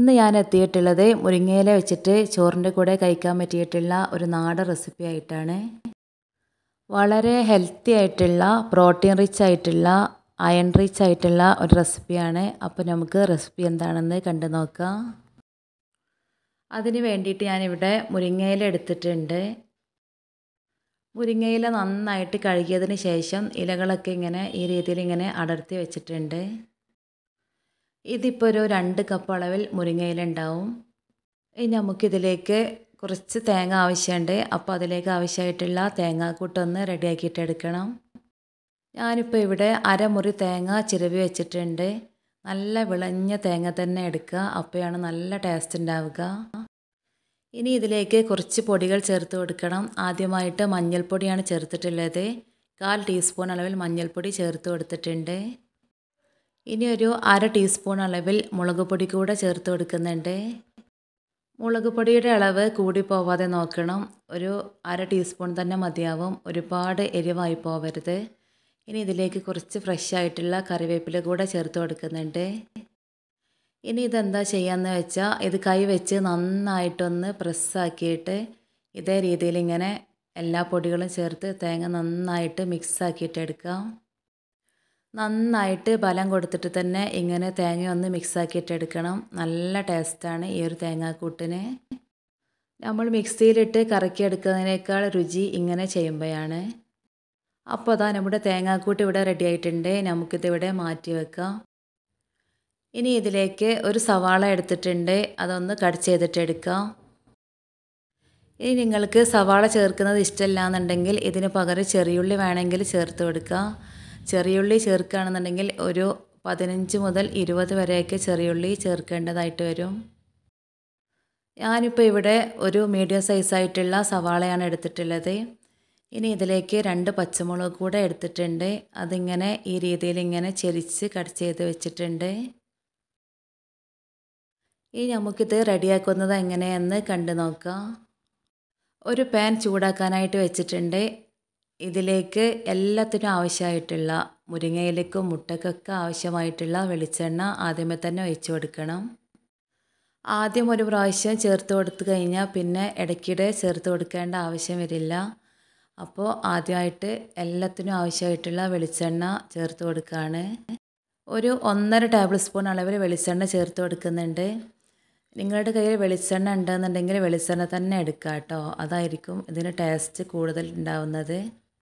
ഇന്ന് ഞാൻ എത്തിയിട്ടുള്ളത് മുരിങ്ങയില വെച്ചിട്ട് ചോറിൻ്റെ കൂടെ കഴിക്കാൻ പറ്റിയിട്ടുള്ള ഒരു നാടൻ റെസിപ്പി ആയിട്ടാണ് വളരെ ഹെൽത്തി ആയിട്ടുള്ള പ്രോട്ടീൻ റിച്ച് ആയിട്ടുള്ള അയൺ റിച്ച് ആയിട്ടുള്ള ഒരു റെസിപ്പിയാണ് അപ്പോൾ നമുക്ക് റെസിപ്പി എന്താണെന്ന് കണ്ടു നോക്കാം അതിന് വേണ്ടിയിട്ട് ഞാനിവിടെ മുരിങ്ങയില എടുത്തിട്ടുണ്ട് മുരിങ്ങയില നന്നായിട്ട് കഴുകിയതിന് ശേഷം ഇലകളൊക്കെ ഇങ്ങനെ ഈ രീതിയിൽ ഇങ്ങനെ അടർത്തി വെച്ചിട്ടുണ്ട് ഇതിപ്പോൾ ഒരു രണ്ട് കപ്പ് അളവിൽ മുരിങ്ങയില ഉണ്ടാവും ഇനി നമുക്കിതിലേക്ക് കുറച്ച് തേങ്ങ ആവശ്യമുണ്ട് അപ്പോൾ അതിലേക്ക് ആവശ്യമായിട്ടുള്ള തേങ്ങാക്കൂട്ടൊന്ന് റെഡിയാക്കിയിട്ട് എടുക്കണം ഞാനിപ്പോൾ ഇവിടെ അരമുറി തേങ്ങ ചിരവി വെച്ചിട്ടുണ്ട് നല്ല വിളഞ്ഞ തേങ്ങ തന്നെ എടുക്കുക അപ്പോഴാണ് നല്ല ടേസ്റ്റ് ഉണ്ടാവുക ഇനി ഇതിലേക്ക് കുറച്ച് പൊടികൾ ചേർത്ത് കൊടുക്കണം ആദ്യമായിട്ട് മഞ്ഞൾപ്പൊടിയാണ് ചേർത്തിട്ടുള്ളത് കാൽ ടീസ്പൂൺ അളവിൽ മഞ്ഞൾപ്പൊടി ചേർത്ത് കൊടുത്തിട്ടുണ്ട് ഇനി ഒരു അര ടീസ്പൂൺ അളവിൽ മുളക് പൊടി കൂടെ ചേർത്ത് കൊടുക്കുന്നുണ്ട് മുളക് പൊടിയുടെ അളവ് കൂടി പോവാതെ നോക്കണം ഒരു അര ടീസ്പൂൺ തന്നെ മതിയാവും ഒരുപാട് എരിവായി പോവരുത് ഇനി ഇതിലേക്ക് കുറച്ച് ഫ്രഷ് ആയിട്ടുള്ള കറിവേപ്പില കൂടെ ചേർത്ത് കൊടുക്കുന്നുണ്ട് ഇനി ഇതെന്താ ചെയ്യാന്ന് വെച്ചാൽ ഇത് കൈ വെച്ച് നന്നായിട്ടൊന്ന് പ്രസ്സാക്കിയിട്ട് ഇതേ രീതിയിൽ ഇങ്ങനെ എല്ലാ പൊടികളും ചേർത്ത് തേങ്ങ നന്നായിട്ട് മിക്സ് ആക്കിയിട്ട് എടുക്കാം നന്നായിട്ട് ബലം കൊടുത്തിട്ട് തന്നെ ഇങ്ങനെ തേങ്ങ ഒന്ന് മിക്സ് ആക്കിയിട്ട് എടുക്കണം നല്ല ടേസ്റ്റാണ് ഈ ഒരു തേങ്ങാക്കൂട്ടിന് നമ്മൾ മിക്സിയിലിട്ട് കറക്കിയെടുക്കുന്നതിനേക്കാൾ രുചി ഇങ്ങനെ ചെയ്യുമ്പോഴാണ് അപ്പോൾ അതാ നമ്മുടെ തേങ്ങാക്കൂട്ട് ഇവിടെ റെഡി ആയിട്ടുണ്ട് നമുക്കിതിവിടെ മാറ്റി വെക്കാം ഇനി ഇതിലേക്ക് ഒരു സവാള എടുത്തിട്ടുണ്ട് അതൊന്ന് കട്ട് ചെയ്തിട്ട് എടുക്കാം ഇനി നിങ്ങൾക്ക് സവാള ചേർക്കുന്നത് ഇഷ്ടമില്ല എന്നുണ്ടെങ്കിൽ ഇതിന് പകരം ചെറിയുള്ളി വേണമെങ്കിൽ ചേർത്ത് കൊടുക്കാം ചെറിയുള്ളി ചേർക്കുകയാണെന്നുണ്ടെങ്കിൽ ഒരു പതിനഞ്ച് മുതൽ ഇരുപത് വരെയൊക്കെ ചെറിയുള്ളി ചേർക്കേണ്ടതായിട്ട് വരും ഞാനിപ്പോൾ ഇവിടെ ഒരു മീഡിയം സൈസായിട്ടുള്ള സവാളയാണ് എടുത്തിട്ടുള്ളത് ഇനി ഇതിലേക്ക് രണ്ട് പച്ചമുളക് കൂടെ എടുത്തിട്ടുണ്ട് അതിങ്ങനെ ഈ രീതിയിൽ ഇങ്ങനെ ചെരിച്ച് കട്ട് ചെയ്ത് വെച്ചിട്ടുണ്ട് ഇനി നമുക്കിത് റെഡിയാക്കുന്നത് എങ്ങനെയെന്ന് കണ്ടു നോക്കാം ഒരു പാൻ ചൂടാക്കാനായിട്ട് വെച്ചിട്ടുണ്ട് ഇതിലേക്ക് എല്ലാത്തിനും ആവശ്യമായിട്ടുള്ള മുരിങ്ങയിലേക്കും മുട്ടക്കൊക്കെ ആവശ്യമായിട്ടുള്ള വെളിച്ചെണ്ണ ആദ്യമേ തന്നെ ഒഴിച്ചു കൊടുക്കണം ആദ്യം ഒരു പ്രാവശ്യം ചേർത്ത് കൊടുത്തു കഴിഞ്ഞാൽ പിന്നെ ഇടയ്ക്കിടെ ചേർത്ത് കൊടുക്കേണ്ട ആവശ്യം വരില്ല അപ്പോൾ ആദ്യമായിട്ട് എല്ലാത്തിനും ആവശ്യമായിട്ടുള്ള വെളിച്ചെണ്ണ ചേർത്ത് കൊടുക്കുകയാണ് ഒരു ഒന്നര ടേബിൾ സ്പൂൺ അളവിൽ വെളിച്ചെണ്ണ ചേർത്ത് കൊടുക്കുന്നുണ്ട് നിങ്ങളുടെ കയ്യിൽ വെളിച്ചെണ്ണ ഉണ്ടെന്നുണ്ടെങ്കിൽ വെളിച്ചെണ്ണ തന്നെ എടുക്കുക കേട്ടോ അതായിരിക്കും ഇതിന് ടേസ്റ്റ് കൂടുതൽ ഉണ്ടാവുന്നത്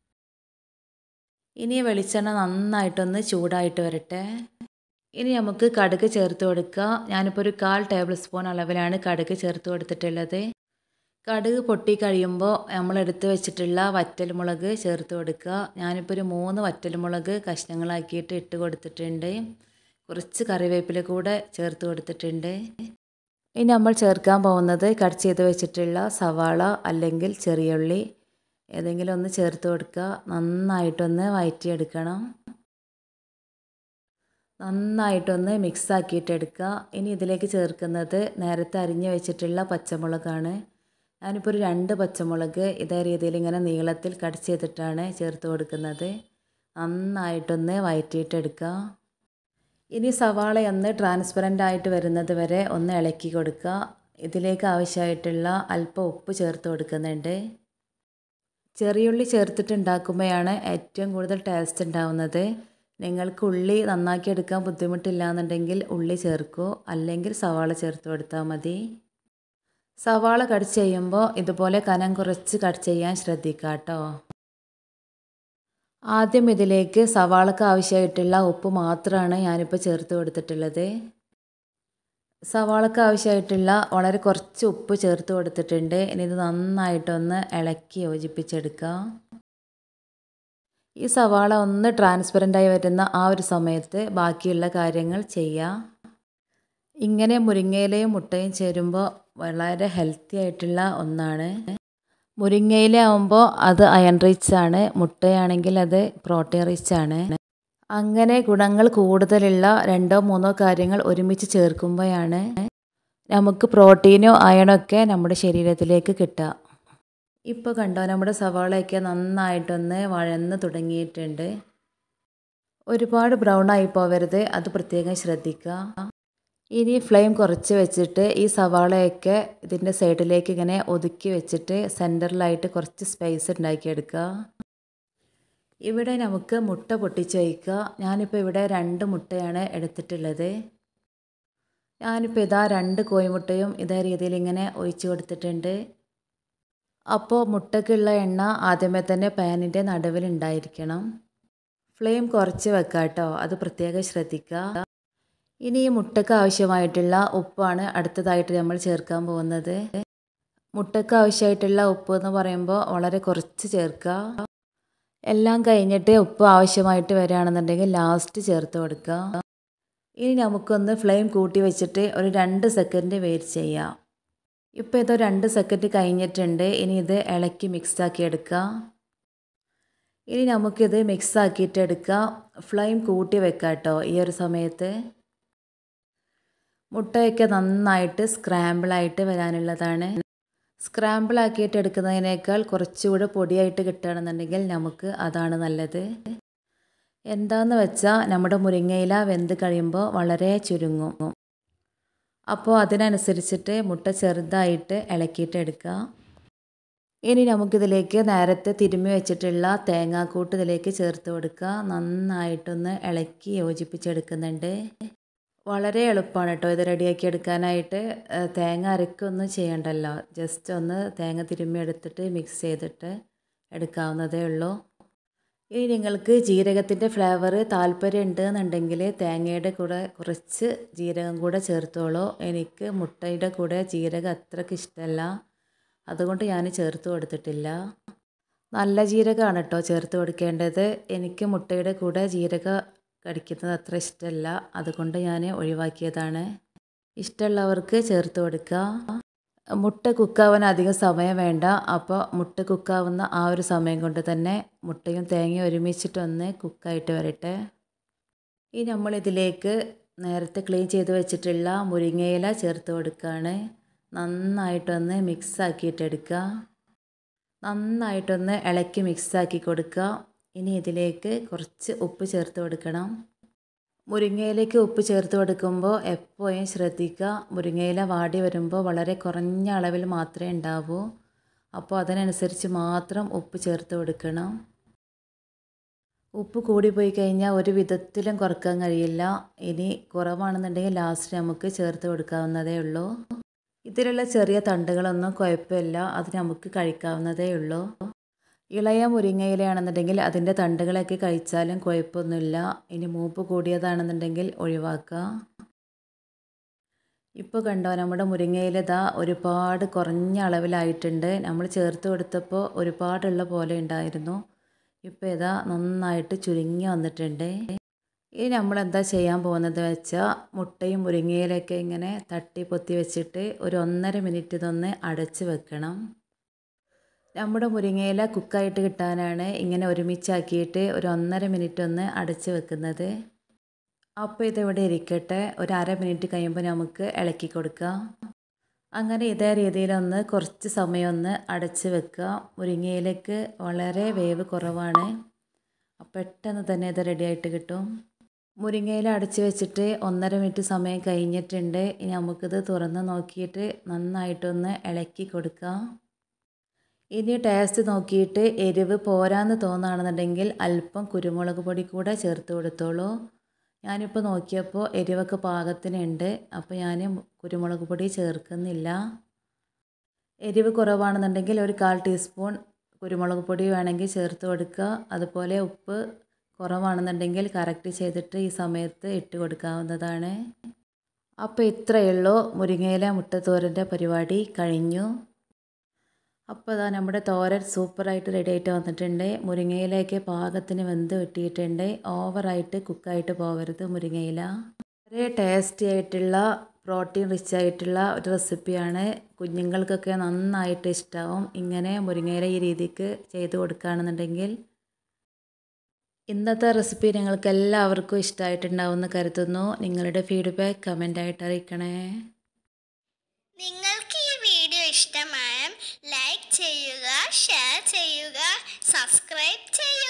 ഇനി വെളിച്ചെണ്ണ നന്നായിട്ടൊന്ന് ചൂടായിട്ട് വരട്ടെ ഇനി നമുക്ക് കടുക് ചേർത്ത് കൊടുക്കുക ഞാനിപ്പോൾ ഒരു കാൽ ടേബിൾ സ്പൂൺ അളവിലാണ് കടുക് ചേർത്ത് കൊടുത്തിട്ടുള്ളത് കടുക് പൊട്ടി കഴിയുമ്പോൾ നമ്മൾ എടുത്ത് വെച്ചിട്ടുള്ള വറ്റൽമുളക് ചേർത്ത് കൊടുക്കുക ഞാനിപ്പോൾ ഒരു മൂന്ന് വറ്റൽമുളക് കഷ്ണങ്ങളാക്കിയിട്ട് ഇട്ട് കൊടുത്തിട്ടുണ്ട് കുറച്ച് കറിവേപ്പില കൂടെ ചേർത്ത് കൊടുത്തിട്ടുണ്ട് ഇനി നമ്മൾ ചേർക്കാൻ പോകുന്നത് കട്ട് ചെയ്ത് വെച്ചിട്ടുള്ള സവാള അല്ലെങ്കിൽ ചെറിയുള്ളി ഏതെങ്കിലും ഒന്ന് ചേർത്ത് കൊടുക്കുക നന്നായിട്ടൊന്ന് വയറ്റിയെടുക്കണം നന്നായിട്ടൊന്ന് മിക്സ് ആക്കിയിട്ട് എടുക്കുക ഇനി ഇതിലേക്ക് ചേർക്കുന്നത് നേരത്തെ അരിഞ്ഞ് വെച്ചിട്ടുള്ള പച്ചമുളകാണ് ഞാനിപ്പോൾ ഒരു രണ്ട് പച്ചമുളക് ഇതേ രീതിയിൽ ഇങ്ങനെ നീളത്തിൽ കട്ട് ചെയ്തിട്ടാണ് ചേർത്ത് കൊടുക്കുന്നത് നന്നായിട്ടൊന്ന് വയറ്റിയിട്ടെടുക്കുക ഇനി സവാള ഒന്ന് ട്രാൻസ്പെറൻ്റ് ആയിട്ട് വരുന്നത് വരെ ഒന്ന് ഇളക്കി കൊടുക്കുക ഇതിലേക്ക് ആവശ്യമായിട്ടുള്ള അല്പം ഉപ്പ് ചേർത്ത് കൊടുക്കുന്നുണ്ട് ചെറിയുള്ളി ചേർത്തിട്ട് ഉണ്ടാക്കുമ്പോഴാണ് ഏറ്റവും കൂടുതൽ ടേസ്റ്റ് ഉണ്ടാവുന്നത് നിങ്ങൾക്ക് ഉള്ളി നന്നാക്കി എടുക്കാൻ ബുദ്ധിമുട്ടില്ല എന്നുണ്ടെങ്കിൽ ഉള്ളി ചേർക്കൂ അല്ലെങ്കിൽ സവാള ചേർത്ത് കൊടുത്താൽ മതി സവാള കട്ട് ചെയ്യുമ്പോൾ ഇതുപോലെ കനം കുറച്ച് കട്ട് ചെയ്യാൻ ശ്രദ്ധിക്കുക കേട്ടോ ആദ്യം ഇതിലേക്ക് സവാളക്ക് ആവശ്യമായിട്ടുള്ള ഉപ്പ് മാത്രമാണ് ഞാനിപ്പോൾ ചേർത്ത് കൊടുത്തിട്ടുള്ളത് സവാളക്ക് ആവശ്യമായിട്ടുള്ള വളരെ കുറച്ച് ഉപ്പ് ചേർത്ത് കൊടുത്തിട്ടുണ്ട് ഇനി ഇത് നന്നായിട്ടൊന്ന് ഇളക്കി യോജിപ്പിച്ചെടുക്കുക ഈ സവാള ഒന്ന് ട്രാൻസ്പെറൻ്റായി വരുന്ന ആ ഒരു സമയത്ത് ബാക്കിയുള്ള കാര്യങ്ങൾ ചെയ്യാം ഇങ്ങനെ മുരിങ്ങയിലയും മുട്ടയും ചേരുമ്പോൾ വളരെ ഹെൽത്തി ആയിട്ടുള്ള ഒന്നാണ് മുരിങ്ങയില ആവുമ്പോൾ അത് അയൺ റിച്ച് ആണ് മുട്ടയാണെങ്കിൽ അത് പ്രോട്ടീൻ റിച്ച് ആണ് അങ്ങനെ ഗുണങ്ങൾ കൂടുതലുള്ള രണ്ടോ മൂന്നോ കാര്യങ്ങൾ ഒരുമിച്ച് ചേർക്കുമ്പോഴാണ് നമുക്ക് പ്രോട്ടീനോ അയണോ ഒക്കെ നമ്മുടെ ശരീരത്തിലേക്ക് കിട്ടുക ഇപ്പോൾ കണ്ടോ നമ്മുടെ സവാളയൊക്കെ നന്നായിട്ടൊന്ന് വഴന്ന് തുടങ്ങിയിട്ടുണ്ട് ഒരുപാട് ബ്രൗൺ ആയി പോവരുത് അത് പ്രത്യേകം ശ്രദ്ധിക്കുക ഇനി ഫ്ലെയിം കുറച്ച് വെച്ചിട്ട് ഈ സവാളയൊക്കെ ഇതിൻ്റെ സൈഡിലേക്ക് ഇങ്ങനെ ഒതുക്കി വെച്ചിട്ട് സെൻറ്ററിലായിട്ട് കുറച്ച് സ്പേസ് ഉണ്ടാക്കിയെടുക്കുക ഇവിടെ നമുക്ക് മുട്ട പൊട്ടിച്ച് വയ്ക്കുക ഞാനിപ്പോൾ ഇവിടെ രണ്ട് മുട്ടയാണ് എടുത്തിട്ടുള്ളത് ഞാനിപ്പോൾ ഇതാ രണ്ട് കോഴിമുട്ടയും ഇതേ രീതിയിൽ ഇങ്ങനെ ഒഴിച്ച് കൊടുത്തിട്ടുണ്ട് അപ്പോൾ മുട്ടയ്ക്കുള്ള എണ്ണ ആദ്യമേ തന്നെ പാനിൻ്റെ നടുവിൽ ഉണ്ടായിരിക്കണം ഫ്ലെയിം കുറച്ച് വെക്കുക കേട്ടോ അത് പ്രത്യേകം ശ്രദ്ധിക്കുക ഇനി ഈ മുട്ടയ്ക്ക് ആവശ്യമായിട്ടുള്ള ഉപ്പാണ് അടുത്തതായിട്ട് നമ്മൾ ചേർക്കാൻ പോകുന്നത് മുട്ടയ്ക്ക് ആവശ്യമായിട്ടുള്ള ഉപ്പ് എന്ന് പറയുമ്പോൾ വളരെ കുറച്ച് ചേർക്കുക എല്ലാം കഴിഞ്ഞിട്ട് ഉപ്പ് ആവശ്യമായിട്ട് വരികയാണെന്നുണ്ടെങ്കിൽ ലാസ്റ്റ് ചേർത്ത് കൊടുക്കുക ഇനി നമുക്കൊന്ന് ഫ്ലെയിം കൂട്ടി വെച്ചിട്ട് ഒരു രണ്ട് സെക്കൻഡ് വെയിറ്റ് ചെയ്യാം ഇപ്പോൾ ഇതോ രണ്ട് സെക്കൻഡ് കഴിഞ്ഞിട്ടുണ്ട് ഇനി ഇത് ഇളക്കി മിക്സാക്കി എടുക്കുക ഇനി നമുക്കിത് മിക്സ് ആക്കിയിട്ട് എടുക്കാം ഫ്ലെയിം കൂട്ടി വെക്കാം കേട്ടോ ഈ ഒരു സമയത്ത് മുട്ടയൊക്കെ നന്നായിട്ട് സ്ക്രാമ്പിളായിട്ട് വരാനുള്ളതാണ് സ്ക്രാമ്പിൾ ആക്കിയിട്ട് എടുക്കുന്നതിനേക്കാൾ കുറച്ചുകൂടെ പൊടിയായിട്ട് കിട്ടുകയാണെന്നുണ്ടെങ്കിൽ നമുക്ക് അതാണ് നല്ലത് എന്താന്ന് വെച്ചാൽ നമ്മുടെ മുരിങ്ങയില വെന്ത് കഴിയുമ്പോൾ വളരെ ചുരുങ്ങും അപ്പോൾ അതിനനുസരിച്ചിട്ട് മുട്ട ചെറുതായിട്ട് ഇളക്കിയിട്ട് എടുക്കുക ഇനി നമുക്കിതിലേക്ക് നേരത്തെ തിരുമ്മി വെച്ചിട്ടുള്ള തേങ്ങാക്കൂട്ട് ഇതിലേക്ക് ചേർത്ത് കൊടുക്കുക നന്നായിട്ടൊന്ന് ഇളക്കി യോജിപ്പിച്ചെടുക്കുന്നുണ്ട് വളരെ എളുപ്പമാണ് കേട്ടോ ഇത് റെഡിയാക്കി എടുക്കാനായിട്ട് തേങ്ങ അരക്കൊന്നും ചെയ്യണ്ടല്ലോ ജസ്റ്റ് ഒന്ന് തേങ്ങ തിരുമ്മി എടുത്തിട്ട് മിക്സ് ചെയ്തിട്ട് എടുക്കാവുന്നതേ ഉള്ളൂ ഇനി നിങ്ങൾക്ക് ജീരകത്തിൻ്റെ ഫ്ലേവർ താല്പര്യം ഉണ്ട് എന്നുണ്ടെങ്കിൽ തേങ്ങയുടെ കൂടെ കുറച്ച് ജീരകം കൂടെ ചേർത്തോളൂ എനിക്ക് മുട്ടയുടെ കൂടെ ജീരകം അത്രയ്ക്ക് ഇഷ്ടമല്ല അതുകൊണ്ട് ഞാൻ ചേർത്ത് കൊടുത്തിട്ടില്ല നല്ല ജീരകമാണ് കേട്ടോ ചേർത്ത് കൊടുക്കേണ്ടത് എനിക്ക് മുട്ടയുടെ കൂടെ ജീരക കടിക്കുന്നത് അത്ര ഇഷ്ടമല്ല അതുകൊണ്ട് ഞാൻ ഒഴിവാക്കിയതാണ് ഇഷ്ടമുള്ളവർക്ക് ചേർത്ത് കൊടുക്കുക മുട്ട കുക്കാവാൻ അധികം സമയം വേണ്ട അപ്പോൾ മുട്ട കുക്കാവുന്ന ആ ഒരു സമയം കൊണ്ട് തന്നെ മുട്ടയും തേങ്ങയും ഒരുമിച്ചിട്ടൊന്ന് കുക്കായിട്ട് വരട്ടെ ഇനി നമ്മളിതിലേക്ക് നേരത്തെ ക്ലീൻ ചെയ്ത് വെച്ചിട്ടുള്ള മുരിങ്ങയില ചേർത്ത് കൊടുക്കുകയാണ് നന്നായിട്ടൊന്ന് മിക്സ് ആക്കിയിട്ടെടുക്കുക നന്നായിട്ടൊന്ന് ഇളക്കി മിക്സാക്കി കൊടുക്കുക ഇനി ഇതിലേക്ക് കുറച്ച് ഉപ്പ് ചേർത്ത് കൊടുക്കണം മുരിങ്ങയിലേക്ക് ഉപ്പ് ചേർത്ത് കൊടുക്കുമ്പോൾ എപ്പോഴും ശ്രദ്ധിക്കുക മുരിങ്ങയില വാടി വരുമ്പോൾ വളരെ കുറഞ്ഞ അളവിൽ മാത്രമേ ഉണ്ടാവൂ അപ്പോൾ അതിനനുസരിച്ച് മാത്രം ഉപ്പ് ചേർത്ത് കൊടുക്കണം ഉപ്പ് കൂടിപ്പോയി കഴിഞ്ഞാൽ ഒരു വിധത്തിലും കുറക്കാൻ കഴിയില്ല ഇനി കുറവാണെന്നുണ്ടെങ്കിൽ ലാസ്റ്റ് നമുക്ക് ചേർത്ത് കൊടുക്കാവുന്നതേ ഉള്ളൂ ഇതിലുള്ള ചെറിയ തണ്ടുകളൊന്നും കുഴപ്പമില്ല അത് നമുക്ക് കഴിക്കാവുന്നതേ ഉള്ളൂ ഇളയ മുരിങ്ങയിലയാണെന്നുണ്ടെങ്കിൽ അതിൻ്റെ തണ്ടുകളൊക്കെ കഴിച്ചാലും കുഴപ്പമൊന്നുമില്ല ഇനി മൂപ്പ് കൂടിയതാണെന്നുണ്ടെങ്കിൽ ഒഴിവാക്കുക ഇപ്പോൾ കണ്ടോ നമ്മുടെ മുരിങ്ങയില ഇതാ ഒരുപാട് കുറഞ്ഞ അളവിലായിട്ടുണ്ട് നമ്മൾ ചേർത്ത് കൊടുത്തപ്പോൾ ഒരുപാടുള്ള പോലെ ഉണ്ടായിരുന്നു ഇപ്പോൾ ഇതാ നന്നായിട്ട് ചുരുങ്ങി വന്നിട്ടുണ്ട് ഇനി നമ്മൾ എന്താ ചെയ്യാൻ പോകുന്നത് വെച്ചാൽ മുട്ടയും മുരിങ്ങയിലൊക്കെ ഇങ്ങനെ തട്ടി പൊത്തി വെച്ചിട്ട് ഒരു ഒന്നര മിനിറ്റ് ഇതൊന്ന് അടച്ച് വെക്കണം നമ്മുടെ മുരിങ്ങയില കുക്കായിട്ട് കിട്ടാനാണ് ഇങ്ങനെ ഒരുമിച്ചാക്കിയിട്ട് ഒരു ഒന്നര മിനിറ്റ് ഒന്ന് അടച്ച് വെക്കുന്നത് അപ്പോൾ ഇതിവിടെ ഇരിക്കട്ടെ ഒരു അര മിനിറ്റ് കഴിയുമ്പോൾ നമുക്ക് ഇളക്കി കൊടുക്കാം അങ്ങനെ ഇതേ രീതിയിലൊന്ന് കുറച്ച് സമയം ഒന്ന് അടച്ച് വെക്കുക മുരിങ്ങയിലേക്ക് വളരെ വേവ് കുറവാണ് പെട്ടെന്ന് തന്നെ ഇത് റെഡിയായിട്ട് കിട്ടും മുരിങ്ങയില അടച്ച് വെച്ചിട്ട് ഒന്നര മിനിറ്റ് സമയം കഴിഞ്ഞിട്ടുണ്ട് ഇനി നമുക്കിത് തുറന്ന് നോക്കിയിട്ട് നന്നായിട്ടൊന്ന് ഇളക്കി കൊടുക്കാം ഇനി ടേസ്റ്റ് നോക്കിയിട്ട് എരിവ് പോരാന്ന് തോന്നുകയാണെന്നുണ്ടെങ്കിൽ അല്പം കുരുമുളക് പൊടി കൂടെ ചേർത്ത് കൊടുത്തോളൂ ഞാനിപ്പോൾ നോക്കിയപ്പോൾ എരിവൊക്കെ പാകത്തിനുണ്ട് അപ്പോൾ ഞാൻ കുരുമുളക് പൊടി ചേർക്കുന്നില്ല എരിവ് കുറവാണെന്നുണ്ടെങ്കിൽ ഒരു കാൽ ടീസ്പൂൺ കുരുമുളക് പൊടി വേണമെങ്കിൽ ചേർത്ത് കൊടുക്കുക അതുപോലെ ഉപ്പ് കുറവാണെന്നുണ്ടെങ്കിൽ കറക്റ്റ് ചെയ്തിട്ട് ഈ സമയത്ത് ഇട്ട് കൊടുക്കാവുന്നതാണ് അപ്പോൾ ഇത്രയേ ഉള്ളൂ മുരിങ്ങയില മുട്ടത്തോരൻ്റെ പരിപാടി കഴിഞ്ഞു അപ്പോൾ ഇതാ നമ്മുടെ തോരൻ സൂപ്പറായിട്ട് റെഡി ആയിട്ട് വന്നിട്ടുണ്ട് മുരിങ്ങയിലേക്ക് പാകത്തിന് വെന്ത് വെട്ടിയിട്ടുണ്ട് ഓവറായിട്ട് കുക്കായിട്ട് പോകരുത് മുരിങ്ങയില വളരെ ടേസ്റ്റി ആയിട്ടുള്ള പ്രോട്ടീൻ റിച്ച് ആയിട്ടുള്ള ഒരു റെസിപ്പിയാണ് കുഞ്ഞുങ്ങൾക്കൊക്കെ നന്നായിട്ട് ഇഷ്ടമാവും ഇങ്ങനെ മുരിങ്ങയില ഈ രീതിക്ക് ചെയ്ത് കൊടുക്കുകയാണെന്നുണ്ടെങ്കിൽ ഇന്നത്തെ റെസിപ്പി നിങ്ങൾക്ക് എല്ലാവർക്കും ഇഷ്ടമായിട്ടുണ്ടാവുമെന്ന് കരുതുന്നു നിങ്ങളുടെ ഫീഡ്ബാക്ക് കമൻ്റായിട്ട് അറിയിക്കണേ നിങ്ങൾക്ക് ഈ വീഡിയോ ഇഷ്ടമായ ലൈക്ക് ചെയ്യുക ഷെയർ ചെയ്യുക സബ്സ്ക്രൈബ് ചെയ്യുക